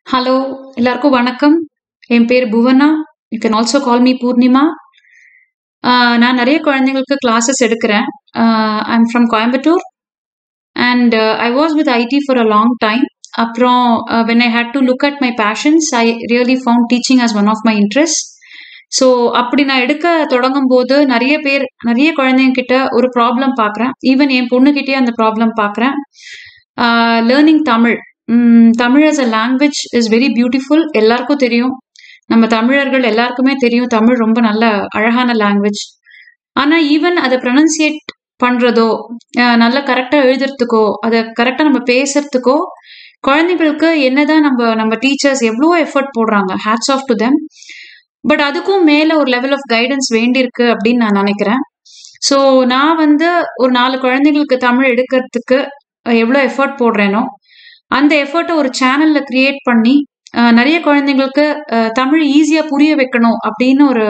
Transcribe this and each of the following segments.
Hello எல்லாருக்கும் வணக்கம் என் பேர் Bhuvana you can also call me Poornima ah நான் நிறைய குழந்தைங்களுக்கு கிளாஸஸ் எடுக்கிறேன் I am from Coimbatore and I was with IT for a long time அப்புறம் when I had to look at my passions I really found teaching as one of my interest so அப்படி நான் எடுக்க தொடங்கும் போது நிறைய பேர் நிறைய குழந்தைங்க கிட்ட ஒரு ப்ராப்ளம் பார்க்குறேன் ஈவன் என் பொண்ணுகிட்டயே அந்த ப்ராப்ளம் பார்க்குறேன் learning Tamil um, Tamil as a language is very beautiful எல்லாருக்கும் தெரியும் நம்ம தமிழர்கள் எல்லாருக்குமே தெரியும் தமிழ் ரொம்ப நல்ல அழகான லாங்குவேஜ் ஆனா ஈவன் அதை ப்ரொனன்சியேட் பண்றதோ அஹ், நல்லா கரெக்டா எழுதுறதுக்கோ அதை கரெக்டா நம்ம பேசுறதுக்கோ குழந்தைங்களுக்கு என்னதான் நம்ம நம்ம டீச்சர்ஸ் எவ்வளோ எஃபர்ட் போடுறாங்க hats off to them but அதுக்கும் மேல ஒரு லெவல் ஆஃப் கைடன்ஸ் வேண்டியிருக்கு அப்படின்னு நான் நினைக்கிறேன் ஸோ நான் வந்து ஒரு நாலு குழந்தைங்களுக்கு தமிழ் எடுக்கிறதுக்கு அஹ், எவ்வளோ எஃபர்ட் போடுறேனோ அந்த எஃபர்ட்டை ஒரு சேனல்ல கிரியேட் பண்ணி அஹ், நிறைய குழந்தைங்களுக்கு அஹ், தமிழ் ஈஸியா புரிய வைக்கணும் அப்படின்னு ஒரு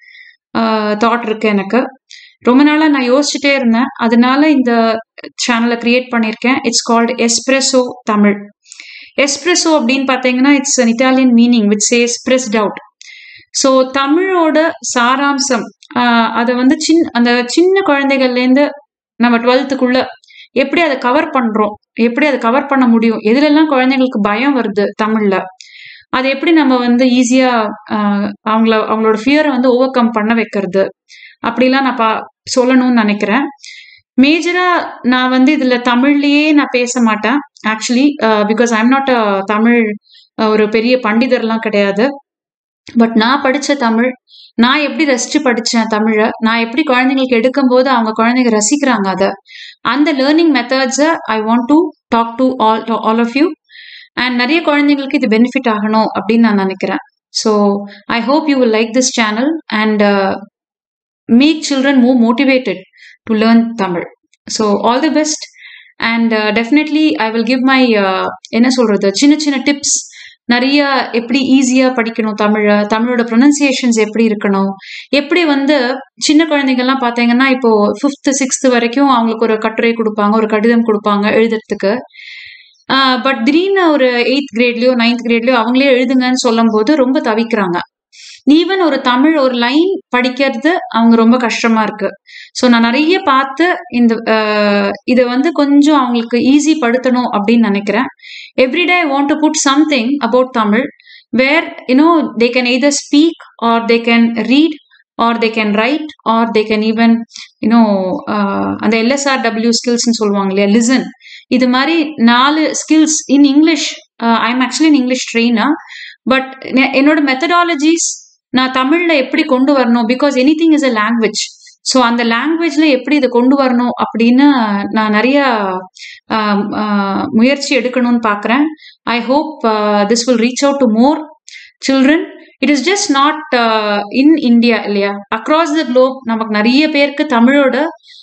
தாட் இருக்கு எனக்கு ரொம்ப நாளா நான் யோசிச்சுட்டே இருந்தேன் அதனால இந்த சேனலை கிரியேட் பண்ணியிருக்கேன் it's called espresso Tamil espresso அப்படின்னு பார்த்தீங்கன்னா it's an Italian meaning which says pressed out so தமிழோட சாராம்சம் ஆஹ் அதை வந்து சின் அந்த சின்ன குழந்தைகள்லேருந்து நம்ம டுவெல்த்துக்குள்ள எப்படி அதை கவர் பண்றோம் எப்படி அதை கவர் பண்ண முடியும் எதுலெல்லாம் குழந்தைங்களுக்கு பயம் வருது தமிழ்ல அதை எப்படி நம்ம வந்து ஈஸியா அவங்கள அவங்களோட ஃபியரை வந்து ஓவர் கம் பண்ண வைக்கிறது அப்படிலாம் நான் பா சொல்லணும்னு நினைக்கிறேன் மேஜரா நான் வந்து இதுல தமிழ்லயே நான் பேச மாட்டேன் actually because I am not a Tamil uh, ஒரு பெரிய பண்டிதர்லாம் கிடையாது பட் நான் படிச்ச தமிழ் நான் எப்படி ரசிச்சு படிச்சேன் தமிழை நான் எப்படி குழந்தைங்களுக்கு எடுக்கும்போது அவங்க குழந்தைங்க ரசிக்கிறாங்க அதை அந்த லேர்னிங் மெத்தட்ஸை I want to talk to all all of you and நிறைய குழந்தைங்களுக்கு இது பெனிஃபிட் ஆகணும் அப்படின்னு நான் நினைக்கிறேன் so I hope you will like this channel and make children more motivated to learn Tamil so all the best and definitely I will give my என்ன சொல்றது சின்ன சின்ன டிப்ஸ் நிறைய எப்படி ஈஸியா படிக்கணும் தமிழை தமிழோட ப்ரொனன்சியேஷன்ஸ் எப்படி இருக்கணும் எப்படி வந்து சின்ன குழந்தைங்கள்லாம் பார்த்தீங்கன்னா இப்போ ஃபிஃப்த் சிக்ஸ்த் வரைக்கும் அவங்களுக்கு ஒரு கட்டுரை கொடுப்பாங்க ஒரு கடிதம் கொடுப்பாங்க எழுதுறதுக்கு பட் திடீர்னு ஒரு எயித் கிரேட்லயோ நைன்த் கிரேட்லயோ அவங்களே எழுதுங்கன்னு சொல்லும்போது ரொம்ப தவிக்கிறாங்க ஈவன் ஒரு தமிழ் ஒரு லைன் படிக்கிறது அவங்க ரொம்ப கஷ்டமா இருக்கு ஸோ நான் நிறைய பார்த்து இந்த அஹ், இதை வந்து கொஞ்சம் அவங்களுக்கு ஈஸி படுத்தணும் அப்படின்னு நினைக்கிறேன் everyday I want to put something about Tamil where you know they can either speak or they can read or they can write or they can even you know அந்த எல்எஸ்ஆர்டபிள்யூ ஸ்கில்ஸ்னு சொல்லுவாங்க இல்லையா லிசன் இது மாதிரி நாலு skills in English I am actually in English trainer but என்னோட methodologies நான் தமிழ்ல எப்படி கொண்டு வரணும் because anything is a language so அந்த லாங்குவேஜ்ல எப்படி இதை கொண்டு வரணும் அப்படின்னு நான் நிறைய ஆம், ஆ, முயற்சி எடுக்கணும்னு பார்க்குறேன் I hope this will reach out to more children it is just not in India இல்லையா அக்ராஸ் த குளோப் நமக்கு நிறைய பேருக்கு தமிழோட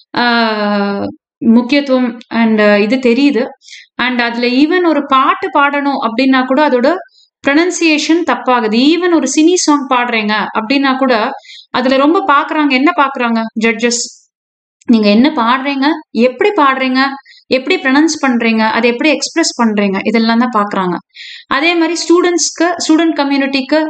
ஆஹ், முக்கியத்துவம் அண்ட் இது தெரியுது அண்ட் அதுல ஈவன் ஒரு பாட்டு பாடணும் அப்படின்னா கூட அதோட ப்ரொனன்சியேஷன் தப்பாகுது ஈவன் ஒரு சினி சாங் பாடுறீங்க அப்படின்னா கூட அதுல ரொம்ப பாக்குறாங்க என்ன பாக்குறாங்க ஜட்ஜஸ் நீங்க என்ன பாடுறீங்க எப்படி பாடுறீங்க எப்படி ப்ரொனன்ஸ் பண்றீங்க அதை எப்படி எக்ஸ்பிரஸ் பண்றீங்க இதெல்லாம் தான் பாக்குறாங்க அதே மாதிரி ஸ்டூடெண்ட்ஸ்க்கு ஸ்டூடெண்ட் கம்யூனிட்டிக்கு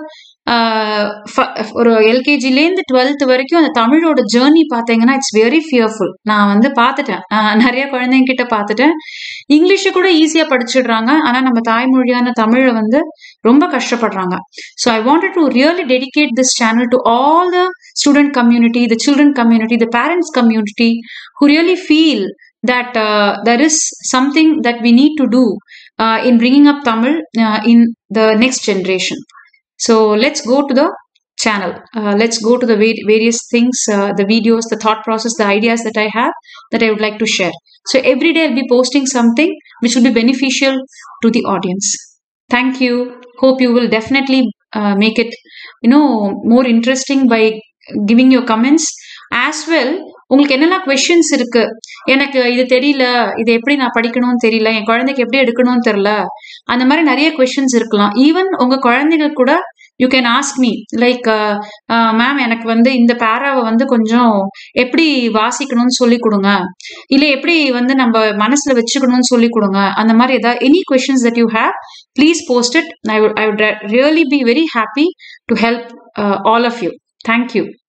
ஒரு எல்கேஜிலேருந்து டுவெல்த் வரைக்கும் அந்த தமிழோட ஜேர்னி பார்த்தீங்கன்னா இட்ஸ் வெரி ஃபியர்ஃபுல் நான் வந்து பார்த்துட்டேன் ஆஹ் நிறைய குழந்தைங்க கிட்ட பார்த்துட்டேன் இங்கிலீஷை கூட ஈஸியாக படிச்சிடுறாங்க ஆனால் நம்ம தாய்மொழியான தமிழை வந்து ரொம்ப கஷ்டப்படுறாங்க so I wanted to really dedicate this channel to all the student community the children community the parents community who really feel that uh, there is something that we need to do uh, in bringing up Tamil uh, in the next generation. So let's go to the channel. Uh, let's go to the va- various things, uh, the videos, the thought process, the ideas that I have that I would like to share. So every day I'll be posting something which will be beneficial to the audience. Thank you. Hope you will definitely uh, make it, you know, more interesting by giving your comments as well. உங்களுக்கு என்னெல்லாம் questions இருக்கு எனக்கு இது தெரியல இது எப்படி நான் படிக்கணும்னு தெரியல என் குழந்தைக்கு எப்படி எடுக்கணும்னு தெரியல அந்த மாதிரி நிறைய கொஷின்ஸ் இருக்கலாம் ஈவன் உங்க குழந்தைங்க கூட you can ask me like ma'am எனக்கு வந்து இந்த பேராவை வந்து கொஞ்சம் எப்படி வாசிக்கணும்னு சொல்லி கொடுங்க இல்லை எப்படி வந்து நம்ம மனசில் வச்சுக்கணும்னு சொல்லி கொடுங்க அந்த மாதிரி ஏதாவது any questions that you have please post it I would I would really be very happy to help all of you thank you